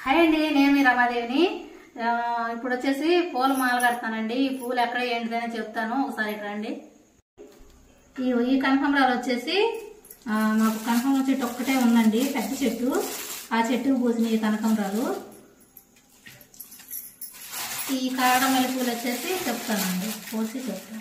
Hi అండి నేను మీ రమాదేవిని ఆ, ఇప్పుడు వచ్చేసి పూల మాల కడతానండి ఈ పూలు ఎక్కడ ఏంటిదని చెప్తాను ఒకసారి ఇక్కడ రండి ఈ ఈ కనకాంబరాలు వచ్చేసి ఆ, మాకు కనకాంబరం చెట్టు ఒక్కటే ఉందండి పెద్ద చెట్టు ఆ చెట్టుకు పూసిన ఈ కనకాంబరాలు ఈ కాడమల్లి పూలు వచ్చేసి చెప్తానండి పోసి చెప్తాను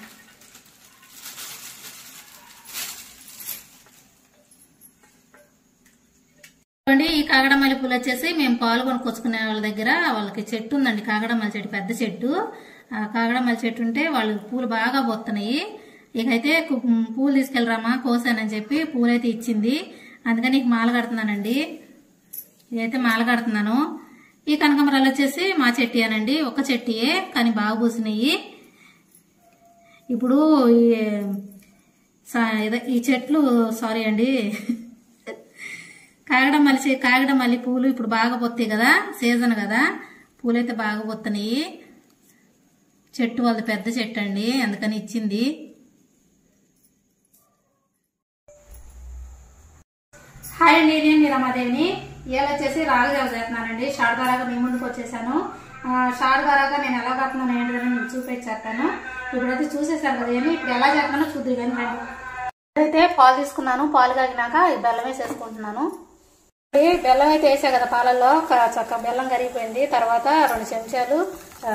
చూడండి ఈ కాగడమల్లి పూలు వచ్చేసి మేము పాలు కొనుక్కొచ్చుకునే వాళ్ళ దగ్గర వాళ్ళకి చెట్టు ఉందండి కాగడమల్లి చెట్టు పెద్ద చెట్టు ఆ కాగడమల్లి చెట్టు ఉంటే వాళ్ళు పూలు బాగా పోతున్నాయి ఇకైతే కు- పూలు తీసుకెళ్ళరామా కోసానని చెప్పి పూలైతే ఇచ్చింది అందుకని నీకు మాల కడుతున్నానండి ఇదైతే మాల కడుతున్నాను ఈ కనకాంబరాలు వచ్చేసి మా చెట్టియేనండి ఒక చెట్టియే కానీ బాగా పూసినాయి ఇప్పుడు ఈ సా- ఇదే- ఈ చెట్లు సారీ అండి కాగడ మల్లి కాగడ మల్లి పూలు ఇప్పుడు బాగా పొత్తాయి కదా సీజన్ కదా పూలైతే బాగా పొత్తున్నాయి చెట్టు వాళ్ళది పెద్ద చెట్టు అండి అందుకని ఇచ్చింది హాయ్ అండి నేను మీ రమాదేవిని ఇవాళ వచ్చేసి రాగజావ చేస్తున్నానండి షార్ట్ ద్వారాగా మీ ముందుకు వచ్చేసాను ఆ, షార్ట్ ద్వారాగా నేను ఎలా కడుతున్నాను ఏంటిదని మీకు చూపించేస్తాను ఇప్పుడైతే చూసేసాను కదా ఏమి ఇప్పుడు ఎలా చేస్తున్నానో చూద్దాం కానీ రండి అయితే పాలు తీసుకున్నాను పాలు కాగినాక ఈ బెల్లం వేసేసుకుంటున్నాను ఈ బెల్లం అయితే వేసా కదా పాలల్లో క- చక్క బెల్లం కరిగిపోయింది తర్వాత రెండు చెంచాలు ఆ,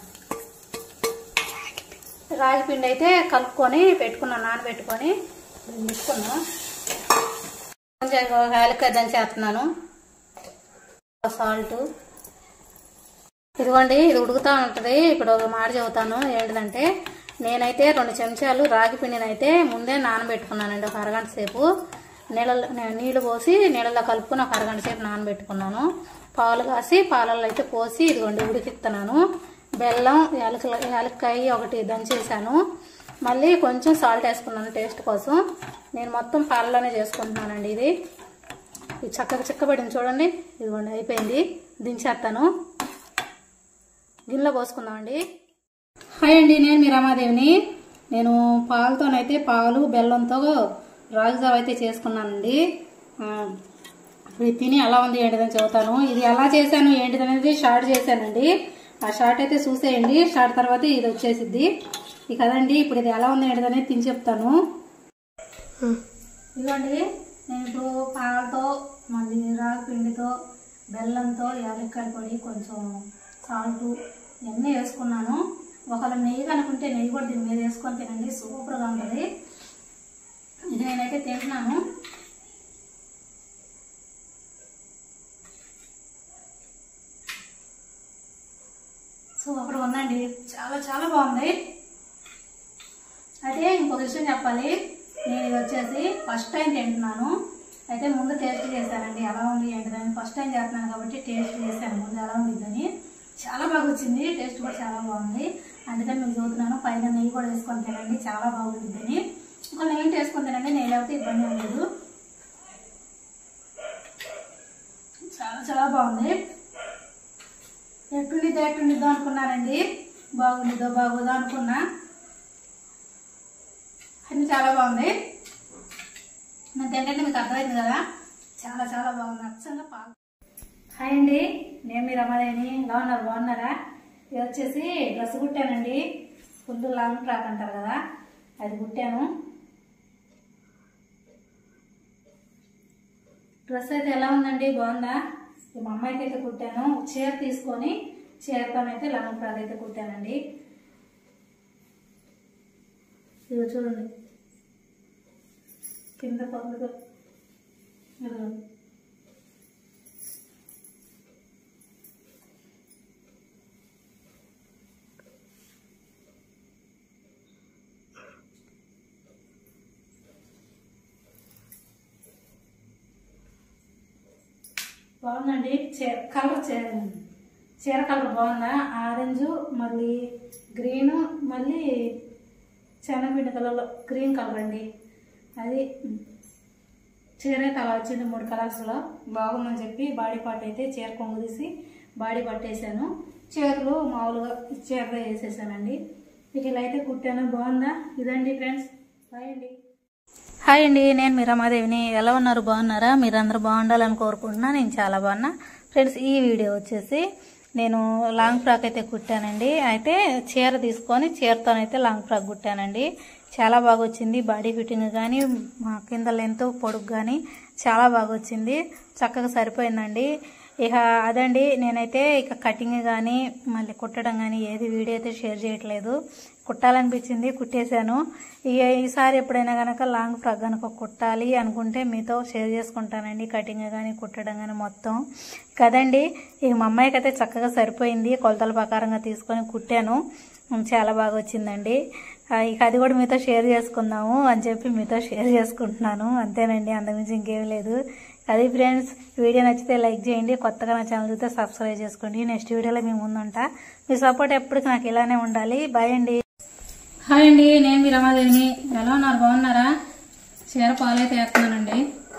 రాగి పిండి అయితే కలుపుకొని పెట్టుకున్నాను నానబెట్టుకొని తీసుకున్నా కొంచెం యాలక్కాయ దంచేస్తున్నాను సాల్ట్ ఇదిగోండి ఇది ఉడుకుతా ఉంటుంది ఇప్పుడు ఒక మాట చెబుతాను ఏంటిదంటే నేనైతే రెండు చెంచాలు రాగి పిండిని అయితే ముందే నానబెట్టుకున్నానండి ఒక అరగంట సేపు నీళ్ళలో నే- నీళ్లు పోసి నీళ్ళలో కలుపుకొని ఒక అరగంట సేపు నానబెట్టుకున్నాను పాలు కాసి పాలల్లో అయితే పోసి ఇదిగోండి ఉడికిస్తున్నాను బెల్లం యాలకుల యాలక్కాయ ఒకటి దంచేసాను మళ్ళీ కొంచెం సాల్ట్ వేసుకున్నాను టేస్ట్ కోసం నేను మొత్తం పాలలోనే చేసుకుంటున్నానండి ఇది ఇది చక్కగా చిక్కబడింది చూడండి ఇదిగోండి అయిపోయింది దించేస్తాను గిన్నెలో పోసుకుందామండి హాయ్ అండి నేను మీ రమాదేవిని నేను పాలతోనైతే పాలు బెల్లంతో రాగిజావ అయితే చేసుకున్నానండి ఆ, ఇప్పుడు ఇది తిని ఎలా ఉంది ఏంటిదని చెబుతాను ఇది ఎలా చేశాను ఏంటిదనేది షార్ట్ చేశానండి ఆ షార్ట్ అయితే చూసేయండి షార్ట్ తర్వాత ఇది వచ్చేసిద్ది ఇక కదండి ఇప్పుడు ఇది ఎలా ఉంది ఏంటిదనేది తిని చెప్తాను ఇదిగోండి నేను ఇప్పుడు పాలతో మళ్ళీ రాగి పిండితో బెల్లంతో యాలక్కాయ పొడి కొంచెం సాల్ట్ ఇవన్నీ వేసుకున్నాను ఒకవేళ నెయ్యి కనుకుంటే నెయ్యి కూడా దీని మీద వేసుకొని తినండి సూపర్గా ఉంటుంది ఇది నేనైతే తింటున్నాను సో అక్కడ ఉందండి చాలా చాలా బాగుంది అయితే ఇంకొక విషయం చెప్పాలి నేను ఇది వచ్చేసి ఫస్ట్ టైం తింటున్నాను అయితే ముందు టేస్ట్ చేశానండి ఎలా ఉంది ఏంటిదని ఫస్ట్ టైం చేస్తున్నాను కాబట్టి టేస్ట్ చేశాను ముందు ఎలా ఉండిద్దని చాలా బాగా వచ్చింది టేస్ట్ కూడా చాలా బాగుంది అందుకని మీకు చదువుతున్నాను పైన నెయ్యి కూడా వేసుకొని తినండి చాలా బాగుండిద్దని ఇంకా నెయ్యి వేసుకొని తినండి నెయ్యి అయితే ఇబ్బంది ఏం లేదు చాలా చాలా బాగుంది ఎట్టుండిద్దో ఎట్టుండిద్దో అనుకున్నానండి బాగుండిద్దో బాగోదో అనుకున్నా అన్ని చాలా బాగుంది నేను తింటే మీకు అర్థమైంది కదా చాలా చాలా బాగుంది అచ్చంగా పాలు హాయ్ అండి నేను మీ రమాదేవిని ఎలా ఉన్నారు బాగున్నారా ఇది వచ్చేసి డ్రెస్ కుట్టానండి ఫుల్ లాంగ్ ఫ్రాక్ అంటారు కదా అది కుట్టాను డ్రెస్ అయితే ఎలా ఉందండి బాగుందా ఇది మా అమ్మాయికి అయితే కుట్టాను చీర తీసుకొని చీరతోనైతే లాంగ్ ఫ్రాక్ అయితే కుట్టానండి ఇదిగో చూడండి కింద పగులుగా ఇదిగో. బాగుందండి చీర కలర్ చీర చీర కలర్ బాగుందా ఆరెంజ్ మళ్ళీ గ్రీను మళ్ళీ శనగపిండి కలర్లో గ్రీన్ కలర్ అండి అది చీర అయితే అలా వచ్చింది మూడు కలర్స్లో బాగుందని చెప్పి బాడీ పార్ట్ అయితే చీర కొంగు తీసి బాడీ పట్టేసాను చీరలు మామూలుగా చీరలో వేసేసానండి ఇక ఇలా అయితే కుట్టాను బాగుందా ఇదండి ఫ్రెండ్స్ బాయ్ అండి హాయ్ అండి నేను మీ రమాదేవిని ఎలా ఉన్నారు బాగున్నారా మీరందరూ బాగుండాలని కోరుకుంటున్నా నేను చాలా బాగున్నా ఫ్రెండ్స్ ఈ వీడియో వచ్చేసి నేను లాంగ్ ఫ్రాక్ అయితే కుట్టానండి అయితే చీర తీసుకొని చీరతోనైతే లాంగ్ ఫ్రాక్ కుట్టానండి చాలా బాగా వచ్చింది బాడీ ఫిట్టింగ్ కానీ మా కింద లెంత్ పొడుగు కానీ చాలా బాగా వచ్చింది చక్కగా సరిపోయిందండి ఇక అదండి నేనైతే ఇక కటింగ్ కానీ మళ్ళీ కుట్టడం కానీ ఏది వీడియో అయితే షేర్ చేయట్లేదు కుట్టాలనిపించింది కుట్టేశాను ఇక ఈసారి ఎప్పుడైనా కనుక లాంగ్ ఫ్రాక్ కనుక కుట్టాలి అనుకుంటే మీతో షేర్ చేసుకుంటానండి కటింగ్ కానీ కుట్టడం కానీ మొత్తం కదండి ఇక మా అమ్మాయికి అయితే చక్కగా సరిపోయింది కొలతల ప్రకారంగా తీసుకొని కుట్టాను చాలా బాగా వచ్చిందండి ఆ, ఇక అది కూడా మీతో షేర్ చేసుకుందాము అని చెప్పి మీతో షేర్ చేసుకుంటున్నాను అంతేనండి అంతకుమించి ఇంకేం లేదు అది ఫ్రెండ్స్ వీడియో నచ్చితే లైక్ చేయండి కొత్తగా నా ఛానల్ చూస్తే సబ్స్క్రైబ్ చేసుకోండి నెక్స్ట్ వీడియోలో మేము ముందుంటా మీ సపోర్ట్ ఎప్పటికీ నాకు ఇలానే ఉండాలి బాయ్ అండి హాయ్ అండి నేను మీ రమాదేవిని ఎలా ఉన్నారు బాగున్నారా చీర పాలైతే వేస్తున్నానండి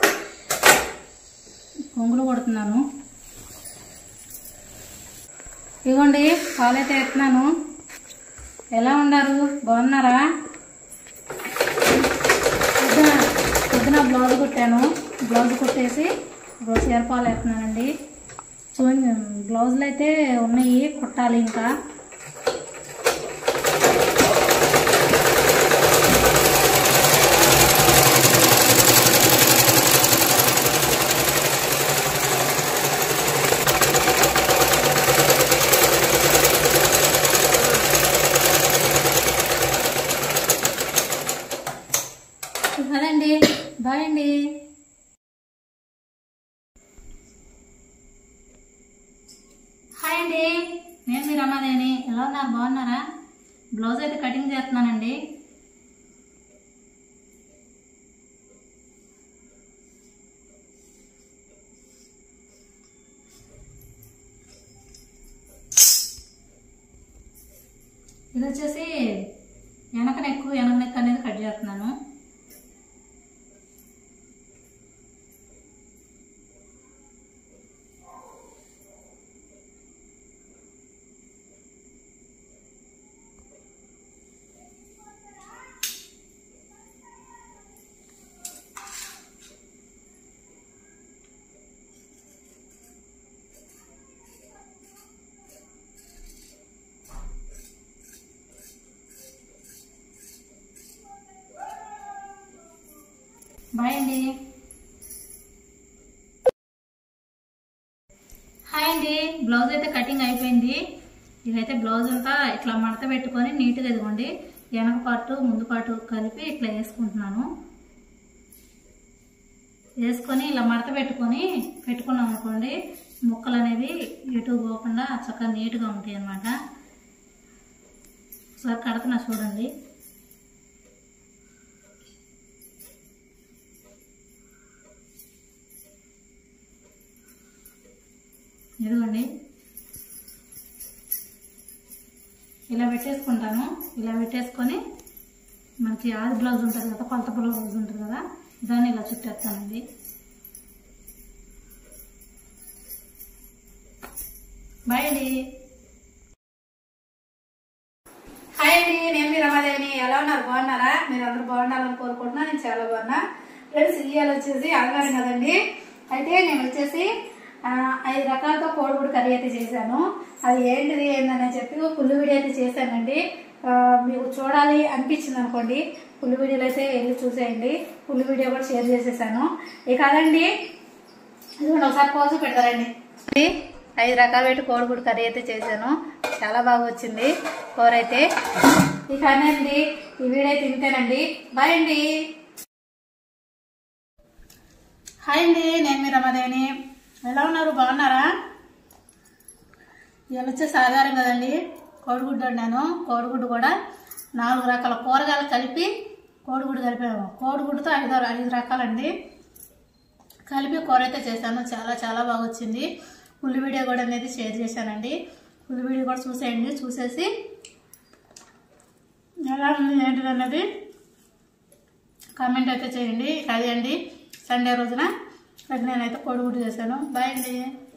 కొంగులు కొడుతున్నాను ఇదిగోండి పాలైతే వేస్తున్నాను ఎలా ఉన్నారు బాగున్నారా పొద్దున పొద్దున బ్లౌజ్ కుట్టాను బ్లౌజ్ కుట్టేసి ఇప్పుడు చీర పాలు వేస్తున్నానండి చూడండి బ్లౌజులు అయితే ఉన్నాయి కుట్టాలి ఇంకా అదండి బాయ్ అండి హాయ్ అండి నేను మీ రమాదేవిని ఎలా ఉన్నారు బాగున్నారా బ్లౌజ్ అయితే కటింగ్ చేస్తున్నానండి ఇది వచ్చేసి వెనక నెక్కు వెనక నెక్ అనేది కట్ చేస్తున్నాను బాయ్ అండి హాయ్ అండి బ్లౌజ్ అయితే కటింగ్ అయిపోయింది ఇదైతే బ్లౌజ్ అంతా ఇట్లా మడత పెట్టుకొని నీట్గా ఇదిగోండి వెనక పాటు ముందు పాటు కలిపి ఇట్లా వేసుకుంటున్నాను వేసుకొని ఇలా మడత పెట్టుకొని పెట్టుకున్నాం అనుకోండి ముక్కలు అనేవి ఎటు పోకుండా చక్కగా నీట్గా ఉంటాయి అన్నమాట ఒకసారి కడుతున్నా చూడండి ఇదిగోండి ఇలా పెట్టేసుకుంటాను ఇలా పెట్టేసుకొని మనకి ఆది బ్లౌజ్ ఉంటుంది కదా కొలత బ్లౌజ్ ఉంటుంది కదా దాన్ని ఇలా చుట్టేస్తానండి బాయ్ అండి హాయ్ అండి నేను మీ రమాదేవిని ఎలా ఉన్నారు బాగున్నారా మీరు అందరూ బాగుండాలని కోరుకుంటున్నా నేను చాలా బాగున్నా ఫ్రెండ్స్ ఇవాళ వచ్చేసి ఆదివారం కదండి అయితే నేను వచ్చేసి ఆ, ఐదు రకాలతో కోడిగుడు కర్రీ అయితే చేశాను అది ఏంటిది ఏందని చెప్పి ఫుల్ వీడియో అయితే చేశానండి ఆ, మీకు చూడాలి అనిపించింది అనుకోండి ఫుల్ వీడియోలు అయితే వెళ్ళి చూసేయండి ఫుల్ వీడియో కూడా షేర్ చేసేసాను ఇక అదండి ఇదిగోండి ఒకసారి కోసి పెడతారండి ఇది ఐదు రకాలు పెట్టి కోడిగుడు కర్రీ అయితే చేశాను చాలా బాగా వచ్చింది కూర అయితే ఇక అనండి ఈ వీడియో అయితే ఇంతేనండి బాయ్ అండి హాయ్ అండి నేను మీ రమాదేవిని ఎలా ఉన్నారు బాగున్నారా ఇవాళ వచ్చేసి ఆధారం కదండి కోడిగుడ్డు వండాను కోడిగుడ్డు కూడా నాలుగు రకాల కూరగాయలు కలిపి కోడిగుడ్డు కలిపాము కోడిగుడ్డుతో ఐదు ఐదు రకాలండి కలిపి కూర అయితే చేశాను చాలా చాలా బాగా వచ్చింది ఫుల్ వీడియో కూడా అనేది షేర్ చేశానండి ఫుల్ వీడియో కూడా చూసేయండి చూసేసి ఎలా ఉంది ఏంటిది అన్నది కామెంట్ అయితే చేయండి అది అండి సండే రోజున అది నేనైతే కోడిగుడ్డు చేశాను బాయ్ అండి